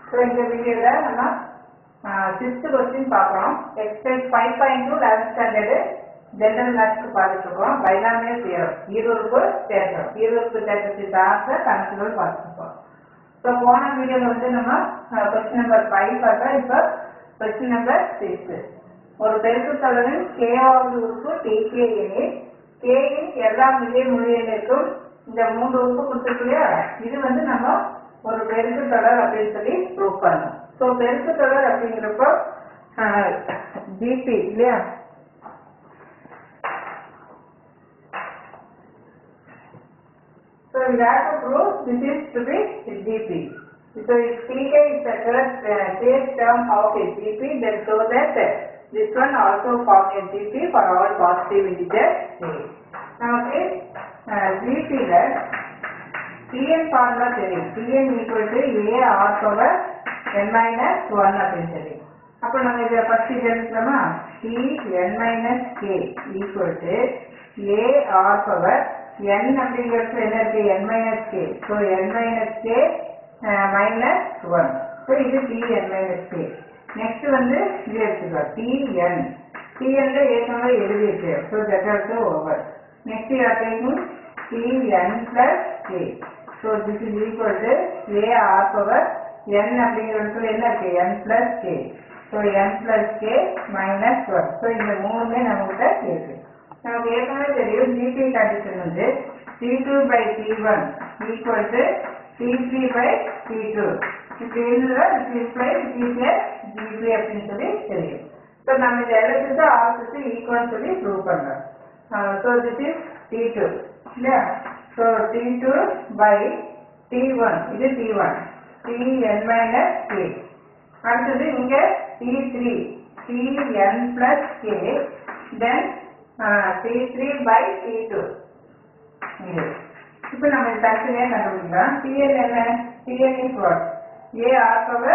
So இந்த வீடியோவில் நம்ம சிக்ஸ்த் கொஸ்டின் பார்க்குறோம் exercise five point two eleventh standard general மேத்ஸ்க்கு பார்த்துட்டு இருக்கோம் பைனாமியல் தியரம் ஈரோருக்கு தேற்றம் ஈரோருக்கு தேற்றத்தை சார்ந்த கணக்குகள் பார்த்துருக்கோம் ஸோ போன வீடியோவில் வந்து நம்ம கொஸ்டின் நம்பர் ஃபைவ் பார்த்தோம் இப்போ கொஸ்டின் நம்பர் சிக்ஸ் ஒரு பெருக்கு தொடரின் கேவாவது உறுப்பு டிகே எனில் கேயின் எல்லா மில்லிய மொழியினருக்கும் இந்த மூன்று உறுப்பு கொடுத்துருக்கு இல்லையா இது வந்து நம்ம ஒரு பெருக்கு தொடர் அப்படின்னு சொல்லி ப்ரூவ் பண்ணணும் ஸோ பெருக்கு தொடர் அப்படிங்கிறப்போ ஜிபி இல்லையா So we have to prove this is to be GP. So if Pk is the third, uh, third term of a GP, then show that uh, this one also form a GP for all positive integer A. நமக்கு GP ல Pn formula தெரியும் Pn equal to A R power n minus 1 அப்படின்னு தெரியும் அப்போ நம்ம இதை first இது எழுதுறோமா P n minus k equal to A R power n அப்படிங்கிறது என்ன இருக்கு n minus k so n minus k minus 1 so இது P n minus k next வந்து இது எடுத்துக்கலாம் Pn Pn ல ஏற்கனவே எழுதியிருக்கு so that also over next you are taking Pn plus k so this is equal to A R power n அப்படிங்கிற இடத்துல என்ன இருக்கு n plus k so n plus k minus 1 so இந்த மூணுமே நம்மகிட்ட இருக்கு நமக்கு ஏற்கனவே தெரியும் ஜிடி கண்டிஷன் வந்து T two by T one equal to T three by T two இப்போ இதுல டிஸ்பிளே ஜிபே ஜிபி அப்படின்னு சொல்லி தெரியும் ஸோ நம்ம இந்த எல்லாத்துக்கு ஆர்த்துக்கு ஈக்குவல் சொல்லி ப்ரூவ் பண்ணுறோம் so this is T two இல்லையா so T two by T one இது T one T N minus K அடுத்தது இங்கே T three T N plus K then T3 by T2 இது இப்போ நம்ம இது தனித்தனியாக கண்டுபிடிக்கலாம் Tn என்ன Tn is what A R power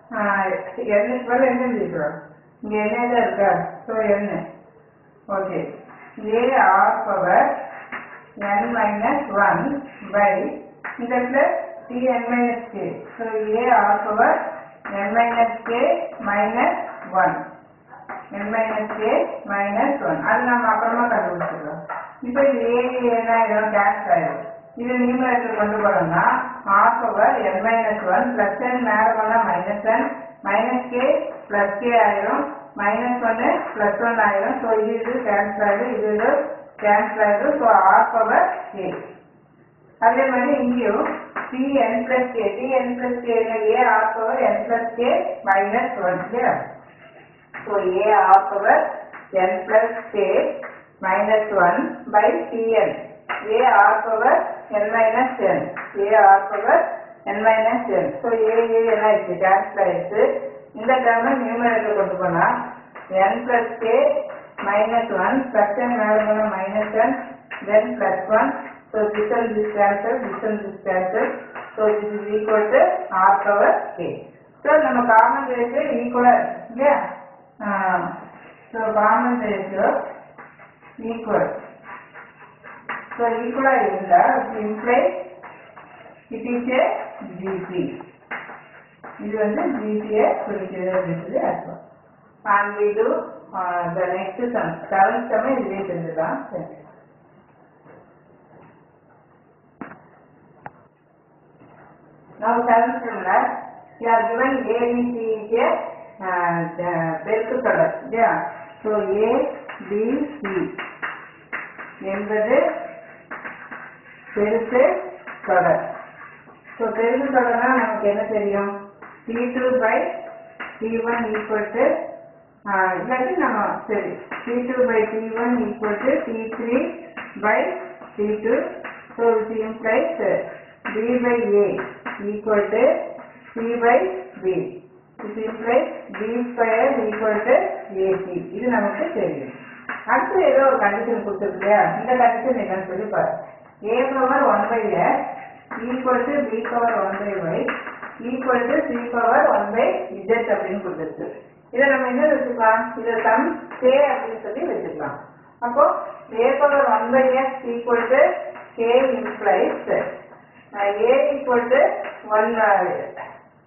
n is power என்ன எழுதிக்கிறோம் இங்க என்ன தான் இருக்கா so n okay A R power n minus 1 by இந்த இடத்துல Tn minus k so A R power n minus k minus 1 n minus k minus 1 அது நம்ம அப்புறமா கண்டுபிடிச்சிடலாம் இப்போ இது a என்ன ஆயிடும் கேன்சல் ஆயிடும் இது நியூமரேட்டர் கொண்டு போறோம்னா r power n minus 1 plus n மேல போனா minus n minus k plus k ஆயிரும் மைனஸ் ஒன்னு பிளஸ் ஒன் ஆயிரும் ஸோ இது இது கேன்சல் ஆயிடும் இது இது கேன்சல் ஆயிடும் ஸோ r பவர் k அதே மாதிரி இங்கேயும் Tn plus k Tn plus k a r power n plus k minus 1 இல்லையா So A R power n plus k minus 1 by Tn. A R power n minus n. A R power n minus n. So A A என்ன ஆயிடுச்சு cancel ஆயிடுச்சு இந்த டேர்மை numerator கொண்டு போனா n plus k minus 1 plus n மேல போனா minus n then plus 1 so this and this cancel this and this cancel so this is equal to r power k so நம்ம காமன் ரேட்டு ஈக்குவலா இல்லையா uh, so common ratio equal. So equal இருந்தா it implies it is a GP. இது வந்து GP ஐ குறிக்கிறது அப்படின்னு அர்த்தம் and we do uh, the next sum seventh sum இதுவே செஞ்சுதான் சரி Now seventh sumல you are given A, B, C is a பெருக்கு தொடர் இல்லையா ஸோ ஏ பி சி என்பது பெருக்கு தொடர் ஸோ பெருக்கு தொடர்னா நமக்கு என்ன தெரியும் T two by T one equal to இல்லாட்டி நம்ம சரி T two by T one equal to T three by T two so it implies B by A equal to C by B இது implies b square equal to ac இது நமக்கு தெரியும் அடுத்து ஏதோ ஒரு கண்டிஷன் கொடுத்துருக்கு இல்லையா இந்த கண்டிஷன் என்னன்னு சொல்லி பாரு a power one by x equal to b power one by y equal to c power one by z அப்படின்னு கொடுத்துருக்கு இதை நம்ம என்ன வச்சுக்கலாம் இதை சம் k அப்படின்னு சொல்லி வச்சுக்கலாம் அப்போ a power one by X equal to k implies a equal to one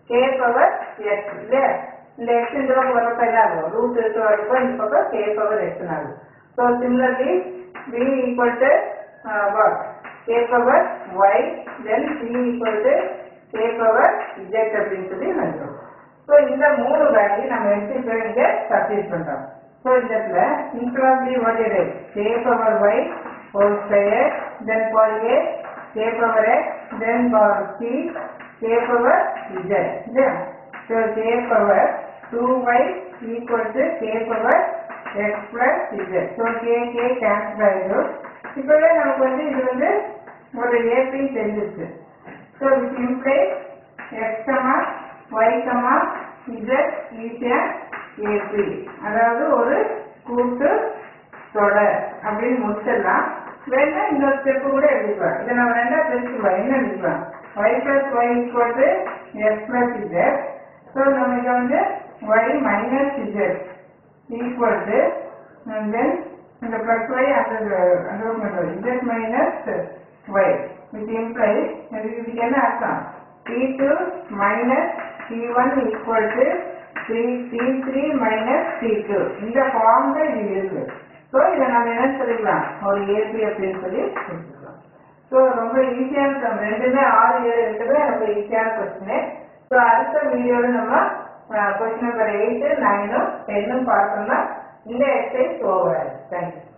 K power X இல்லையா இந்த எக்ஸ் இந்த பக்கம் வரப்ப என்ன ஆகும் ரூட் இருக்க வரப்போ இந்த பக்கம் கே பவர் எக்ஸ் ஆகும் so similarly B equal to what K power Y then C equal to K power Z அப்படின்னு சொல்லி வந்துடும் ஸோ இந்த மூணு வேல்யூ நம்ம எடுத்து இப்போ இங்கே சப்ஸ்டிட் பண்ணுறோம் ஸோ இந்த இடத்துல instead of the what it K power Y whole square then for A K power X then for C K power Z இல்லையா so K power two Y equal to K power X plus Z so K K cancel ஆகிடும் இப்போவே நமக்கு வந்து இது வந்து ஒரு AP தெரிஞ்சிருக்கு so which implies X comma Y comma Z ஈஸியாக ஏபி அதாவது ஒரு கூட்டு தொடர் அப்படின்னு முடிச்சிடலாம் வேணா இன்னொரு ஸ்டெப்பு கூட எழுதிக்கலாம் இதை நம்ம ரெண்டா பிரிச்சுக்கலாம் என்ன எழுதிக்கலாம் Y plus Y equal to X plus Z so நம்ம இதை வந்து Y minus Z equal to then இந்த பிளஸ் ஒய் அந்த அந்த பண்ணுறோம் Z minus Y which implies இதுக்கு என்ன அர்த்தம் T2 minus T1 equal to T- T3 minus T2 இந்த ஃபார்ம்ல இது இருக்கு ஸோ இதை நம்ம என்ன சொல்லிக்கலாம் ஒரு ஏபி அப்படின்னு சொல்லி கொடுத்துக்கலாம் ஸோ ரொம்ப ஈஸியான சம் ரெண்டுமே ஆறு ஏழு இருக்கிறது ரொம்ப ஈஸியான கொஸ்டின் ஸோ அடுத்த வீடியோவில் நம்ம கொஸ்டின் நம்பர் எயிட்டு நைனும் டென்னும் பார்த்தோம்னா இந்த எக்ஸசைஸ் ஓவர் தேங்க்யூ